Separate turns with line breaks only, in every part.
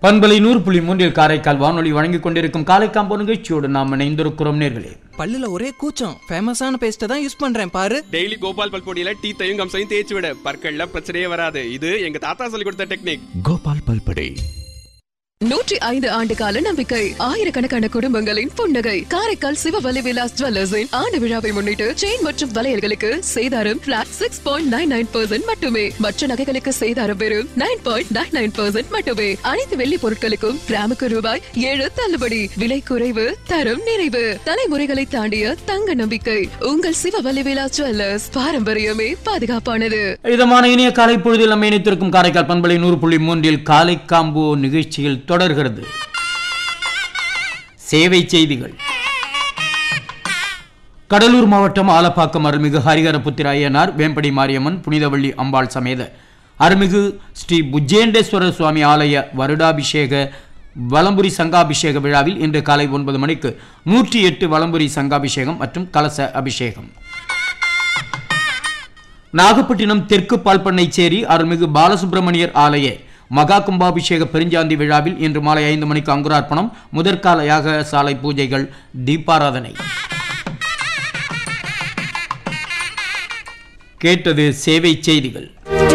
பண்பலை நூறு புள்ளி மூன்றில் காரைக்கால் வானொலி வழங்கிக் கொண்டிருக்கும் காலைக்காம்போ நிகழ்ச்சியோடு நாம் இணைந்திருக்கிறோம் நேர்களே
பல்லுல ஒரே கூச்சம் ஃபேமஸான பேஸ்ட்டை தான் யூஸ் பண்றேன் பாரு
டெய்லி கோபால் பல்பொடியில டீத்தையும் கம்சையும் தேய்ச்சி விட பற்கள்ல பிரச்சனையே வராது இது எங்க தாத்தா சொல்லி கொடுத்த டெக்னிக்
கோபால் பல்படை
நூற்றி ஐந்து ஆண்டு கால நம்பிக்கை ஆயிரக்கணக்கான குடும்பங்களின் புன்னகை காரைக்கால் சிவவலி விலாஸ் ஜுவல்லர்ஸின் ஆண்டு விழாவை முன்னிட்டு செயின் மற்றும் வளையல்களுக்கு சேதாரம் flat six point nine nine percent மட்டுமே மற்ற நகைகளுக்கு சேதாரம் வெறும் nine point nine nine percent மட்டுமே அனைத்து வெள்ளி பொருட்களுக்கும் கிராமுக்கு ரூபாய் ஏழு தள்ளுபடி விலை குறைவு தரம் நிறைவு தலைமுறைகளை தாண்டிய தங்க நம்பிக்கை உங்கள் சிவவலி விலாஸ் ஜுவல்லர்ஸ் பாரம்பரியமே பாதுகாப்பானது
இதமான இனிய காலை பொழுதில் நம்ம இணைத்திருக்கும் காரைக்கால் பண்பலை நூறு புள்ளி மூன்றில் காலைக்காம்போ நிகழ்ச்சியில் தொடர்கிறது சேவை செய்திகள் கடலூர் மாவட்டம் ஆலப்பாக்கம் அருள்மிகு ஹரிஹரபுத்திர ஐயனார் வேம்படி மாரியம்மன் புனிதவள்ளி அம்பாள் சமேத அருள்மிகு ஸ்ரீ புஜேண்டேஸ்வரர் சுவாமி ஆலய வருடாபிஷேக வலம்புரி சங்காபிஷேக விழாவில் இன்று காலை ஒன்பது மணிக்கு நூற்றி எட்டு வலம்புரி சங்காபிஷேகம் மற்றும் கலச அபிஷேகம் நாகப்பட்டினம் தெற்கு பால்பண்ணைச்சேரி அருள்மிகு பாலசுப்பிரமணியர் ஆலய மகா கும்பாபிஷேக பெருஞ்சாந்தி விழாவில் இன்று மாலை ஐந்து மணிக்கு அங்குரார்ப்பணம் முதற்கால யாக சாலை பூஜைகள் தீபாராதனை கேட்டது சேவை செய்திகள்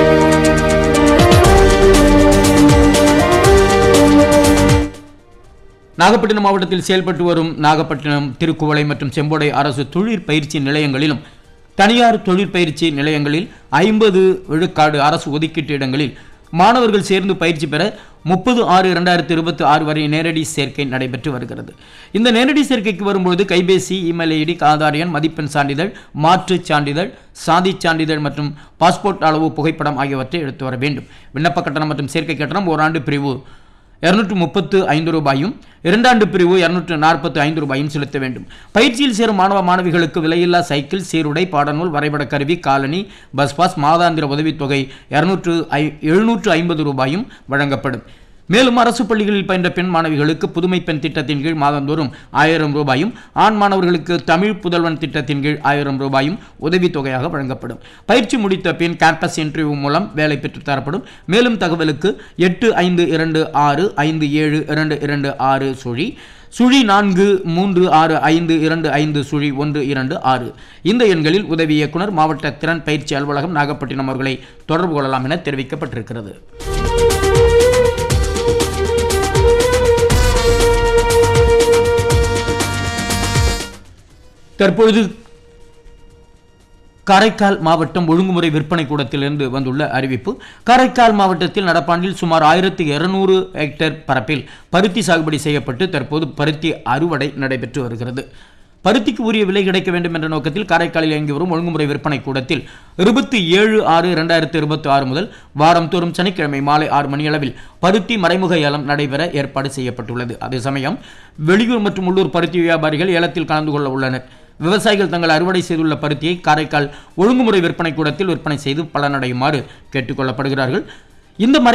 நாகப்பட்டினம் மாவட்டத்தில் செயல்பட்டு வரும் நாகப்பட்டினம் திருக்குவளை மற்றும் செம்போடை அரசு தொழிற்பயிற்சி நிலையங்களிலும் தனியார் தொழிற்பயிற்சி நிலையங்களில் ஐம்பது விழுக்காடு அரசு ஒதுக்கீட்டு இடங்களில் மாணவர்கள் சேர்ந்து பயிற்சி பெற முப்பது ஆறு இரண்டாயிரத்தி இருபத்தி ஆறு வரை நேரடி சேர்க்கை நடைபெற்று வருகிறது இந்த நேரடி சேர்க்கைக்கு வரும்பொழுது கைபேசி இமெயில் ஐடி ஆதார் எண் மதிப்பெண் சான்றிதழ் மாற்றுச் சான்றிதழ் சாதிச் சான்றிதழ் மற்றும் பாஸ்போர்ட் அளவு புகைப்படம் ஆகியவற்றை எடுத்து வர வேண்டும் விண்ணப்ப கட்டணம் மற்றும் சேர்க்கை கட்டணம் ஓராண்டு பிரிவு இருநூற்று முப்பத்து ஐந்து ரூபாயும் இரண்டாண்டு பிரிவு இருநூற்று நாற்பத்து ஐந்து ரூபாயும் செலுத்த வேண்டும் பயிற்சியில் சேரும் மாணவ மாணவிகளுக்கு விலையில்லா சைக்கிள் சீருடை பாடநூல் வரைபட கருவி காலனி பஸ் பாஸ் மாதாந்திர உதவித்தொகை இருநூற்று ஐ எழுநூற்று ஐம்பது ரூபாயும் வழங்கப்படும் மேலும் அரசு பள்ளிகளில் பயின்ற பெண் மாணவிகளுக்கு புதுமை பெண் திட்டத்தின் கீழ் மாதந்தோறும் ஆயிரம் ரூபாயும் ஆண் மாணவர்களுக்கு தமிழ் புதல்வன் திட்டத்தின் கீழ் ஆயிரம் ரூபாயும் உதவித்தொகையாக வழங்கப்படும் பயிற்சி முடித்த பின் கேம்பஸ் இன்டர்வியூ மூலம் வேலை பெற்றுத் தரப்படும் மேலும் தகவலுக்கு எட்டு ஐந்து இரண்டு ஆறு ஐந்து ஏழு இரண்டு இரண்டு ஆறு சுழி சுழி நான்கு மூன்று ஆறு ஐந்து இரண்டு ஐந்து சுழி ஒன்று இரண்டு ஆறு இந்த எண்களில் உதவி இயக்குனர் மாவட்ட திறன் பயிற்சி அலுவலகம் நாகப்பட்டினம் அவர்களை தொடர்பு கொள்ளலாம் என தெரிவிக்கப்பட்டிருக்கிறது தற்பொழுது காரைக்கால் மாவட்டம் ஒழுங்குமுறை விற்பனை கூடத்திலிருந்து வந்துள்ள அறிவிப்பு காரைக்கால் மாவட்டத்தில் நடப்பாண்டில் சுமார் ஆயிரத்தி இருநூறு ஹெக்டேர் பரப்பில் பருத்தி சாகுபடி செய்யப்பட்டு தற்போது பருத்தி அறுவடை நடைபெற்று வருகிறது பருத்திக்கு உரிய விலை கிடைக்க வேண்டும் என்ற நோக்கத்தில் காரைக்காலில் இயங்கி வரும் ஒழுங்குமுறை விற்பனை கூடத்தில் இருபத்தி ஏழு ஆறு இரண்டாயிரத்தி இருபத்தி ஆறு முதல் வாரந்தோறும் சனிக்கிழமை மாலை ஆறு மணியளவில் பருத்தி மறைமுக ஏலம் நடைபெற ஏற்பாடு செய்யப்பட்டுள்ளது அதே சமயம் வெளியூர் மற்றும் உள்ளூர் பருத்தி வியாபாரிகள் ஏலத்தில் கலந்து கொள்ள உள்ளனர் விவசாயிகள் தங்கள் அறுவடை செய்துள்ள பருத்தியை காரைக்கால் ஒழுங்குமுறை விற்பனை கூடத்தில் விற்பனை செய்து பலனடையுமாறு கேட்டுக்கொள்ளப்படுகிறார்கள் இந்த மறை